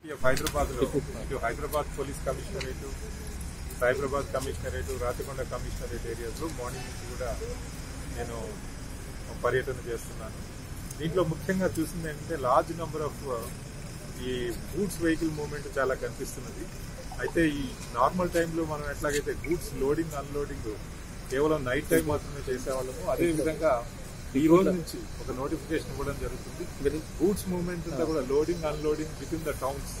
హైదరాబాద్ లో ఇటు Hyderabad police commissionerate Cyberabad commissionerate Rachakonda commissionerate areas లో మార్నింగ్ నుంచి కూడా నేను పర్యటన చేస్తున్నాను దీంట్లో ముఖ్యంగా చూసింది ఏంటంటే లార్జ్ నెంబర్ ఆఫ్ ఈ గూడ్స్ వెహికల్ మూవ్మెంట్ చాలా కనిపిస్తున్నది అయితే ఈ నార్మల్ టైంలో మనం ఎట్లాగైతే గూడ్స్ లోడింగ్ అన్లోడింగ్ కేవలం నైట్ టైం మాత్రమే చేసేవాళ్ళము అదే విధంగా ఈ రోజు నుంచి ఒక నోటిఫికేషన్ ఇవ్వడం జరుగుతుంది గూడ్స్ మూవ్మెంట్ అంతా కూడా loading unloading with in the towns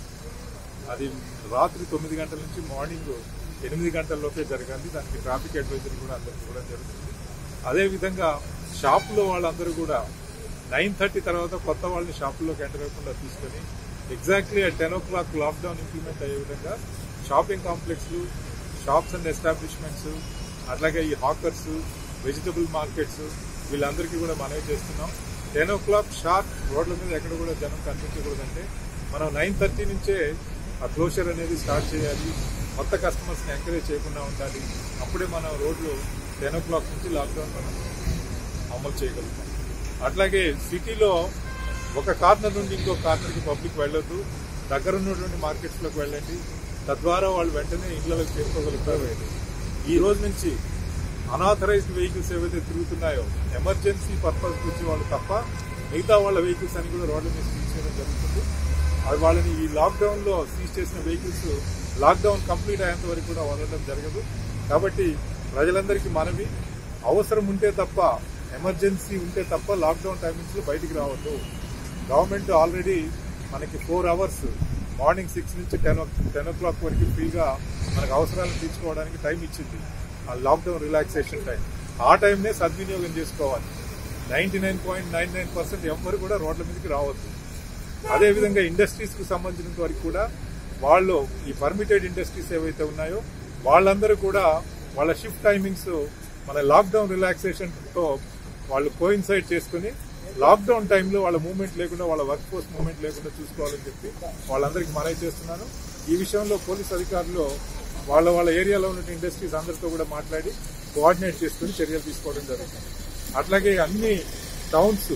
అది రాత్రి తొమ్మిది గంటల నుంచి మార్నింగ్ ఎనిమిది గంటల లోపే జరగాలి దానికి ట్రాఫిక్ అడ్వైజరీ కూడా అందరికి ఇవ్వడం జరుగుతుంది అదే విధంగా షాపులో వాళ్ళందరూ కూడా నైన్ థర్టీ తర్వాత కొత్త వాళ్ళని షాపుల్లోకి ఎంటర్ అవ్వకుండా తీసుకొని exactly at ten o'clock lockdown implement అయ్యే విధంగా షాపింగ్ కాంప్లెక్స్లు షాప్స్ అండ్ ఎస్టాబ్లిష్మెంట్స్ అట్లాగే ఈ హాకర్స్ వెజిటబుల్ మార్కెట్స్ వీళ్ళందరికీ కూడా మనవి చేస్తున్నాం టెన్ ఓ క్లాక్ షార్ప్ రోడ్ల మీద ఎక్కడ కూడా జనం కనిపించకూడదంటే మనం నైన్ థర్టీ నుంచే ఆ క్లోజర్ అనేది స్టార్ట్ చేయాలి కొత్త కస్టమర్స్ని ఎంకరేజ్ చేయకుండా ఉండాలి అప్పుడే మనం రోడ్లు టెన్ ఓ క్లాక్ నుంచి లాక్డౌన్ మనం అమలు చేయగలుగుతాం అట్లాగే సిటీలో ఒక కార్నర్ నుండి ఇంకో కార్నర్కి పబ్లిక్ వెళ్ళొద్దు దగ్గర ఉన్నటువంటి మార్కెట్స్లోకి వెళ్ళండి తద్వారా వాళ్ళు వెంటనే ఇళ్లలోకి చేరుకోగలుగుతారు ఈ రోజు నుంచి అనాథరైజ్డ్ వెహికల్స్ ఏవైతే తిరుగుతున్నాయో ఎమర్జెన్సీ పర్పస్ వచ్చే వాళ్ళు తప్ప మిగతా వాళ్ళ వెహికల్స్ అని కూడా రోడ్ల మీద సీజ్ చేయడం జరుగుతుంది అది వాళ్ళని ఈ లాక్డౌన్ లో సీజ్ చేసిన వెహికల్స్ లాక్డౌన్ కంప్లీట్ అయ్యేంత వరకు కూడా వదలడం జరగదు కాబట్టి ప్రజలందరికీ మనవి అవసరం ఉంటే తప్ప ఎమర్జెన్సీ ఉంటే తప్ప లాక్డౌన్ టైమింగ్స్ లో బయటికి రావద్దు గవర్నమెంట్ ఆల్రెడీ మనకి ఫోర్ అవర్స్ మార్నింగ్ సిక్స్ నుంచి టెన్ టెన్ ఓ క్లాక్ వరకు ఫ్రీగా మనకు అవసరాలను తీర్చుకోవడానికి టైం ఇచ్చింది ఆ లాక్డౌన్ రిలాక్సేషన్ టైం ఆ టైంనే సద్వినియోగం చేసుకోవాలి ninety nine point nine nine percent ఎవరు కూడా రోడ్ల మీదకి రావద్దు అదేవిధంగా ఇండస్ట్రీస్ కు సంబంధించినంత వరకు కూడా వాళ్ళు ఈ పర్మిటెడ్ ఇండస్ట్రీస్ ఏవైతే ఉన్నాయో వాళ్ళందరూ కూడా వాళ్ళ షిఫ్ట్ టైమింగ్స్ మన లాక్డౌన్ రిలాక్సేషన్ తో వాళ్ళు కోయిన్సైడ్ చేసుకుని లాక్డౌన్ టైంలో వాళ్ళ మూవ్మెంట్ లేకుండా వాళ్ళ వర్క్ ఫోర్స్ మూవ్మెంట్ లేకుండా చూసుకోవాలని చెప్పి వాళ్ళందరికీ మనవి చేస్తున్నాను ఈ విషయంలో పోలీస్ అధికారులు వాళ్ళ వాళ్ళ ఏరియాలో ఉన్న ఇండస్ట్రీస్ అందరితో కూడా మాట్లాడి కోఆర్డినేట్ చేసుకుని చర్యలు తీసుకోవడం జరుగుతుంది అట్లాగే అన్ని టౌన్స్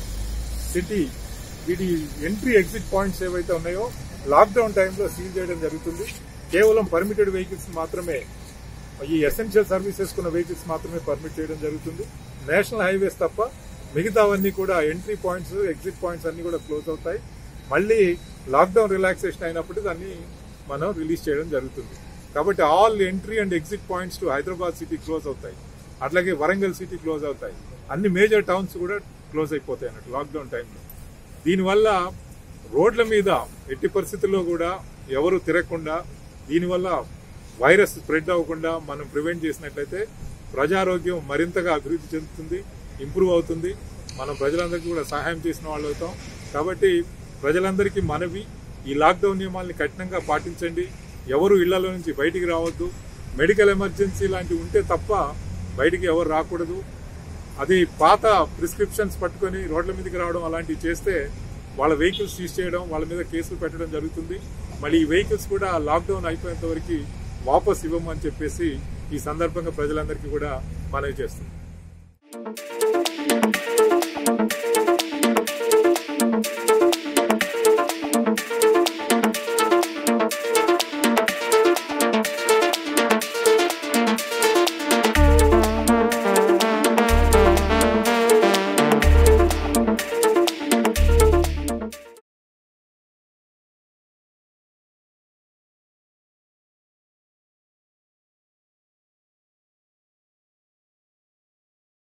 సిటీ వీటి ఎంట్రీ ఎగ్జిట్ పాయింట్స్ ఏవైతే ఉన్నాయో లాక్డౌన్ టైంలో సీల్ చేయడం జరుగుతుంది కేవలం పర్మిటెడ్ వెహికల్స్ మాత్రమే ఈ ఎసెన్షియల్ సర్వీసెస్ కున్న వెహికల్స్ మాత్రమే పర్మిట్ చేయడం జరుగుతుంది నేషనల్ హైవేస్ తప్ప మిగతావన్నీ కూడా ఎంట్రీ పాయింట్స్ ఎగ్జిట్ పాయింట్స్ అన్ని కూడా క్లోజ్ అవుతాయి మళ్ళీ లాక్డౌన్ రిలాక్సేషన్ అయినప్పుడు దాన్ని మనం రిలీజ్ చేయడం జరుగుతుంది కాబట్టి all entry and exit points to Hyderabad city close అవుతాయి అట్లాగే వరంగల్ సిటీ క్లోజ్ అవుతాయి అన్ని మేజర్ టౌన్స్ కూడా క్లోజ్ అయిపోతాయి అన్నట్టు లాక్డౌన్ టైంలో దీనివల్ల రోడ్ల మీద ఎట్టి పరిస్థితుల్లో కూడా ఎవరు తిరగకుండా దీనివల్ల వైరస్ స్ప్రెడ్ అవ్వకుండా మనం ప్రివెంట్ చేసినట్లయితే ప్రజారోగ్యం మరింతగా అభివృద్ధి చెందుతుంది ఇంప్రూవ్ అవుతుంది మనం ప్రజలందరికీ కూడా సహాయం చేసిన వాళ్ళు అవుతాం కాబట్టి ప్రజలందరికీ మనవి ఈ లాక్డౌన్ నియమాల్ని కఠినంగా పాటించండి ఎవరు ఇళ్లలో నుంచి బయటికి రావద్దు మెడికల్ ఎమర్జెన్సీ లాంటివి ఉంటే తప్ప బయటికి ఎవరు రాకూడదు అది పాత ప్రిస్క్రిప్షన్స్ పట్టుకొని రోడ్ల మీదకి రావడం అలాంటివి చేస్తే వాళ్ళ వెహికల్స్ సీజ్ చేయడం వాళ్ళ మీద కేసులు పెట్టడం జరుగుతుంది మళ్ళీ ఈ వెహికల్స్ కూడా లాక్డౌన్ అయిపోయేంత వరకు వాపస్ ఇవ్వమని చెప్పేసి ఈ సందర్భంగా ప్రజలందరికీ కూడా మనవి చేస్తుంది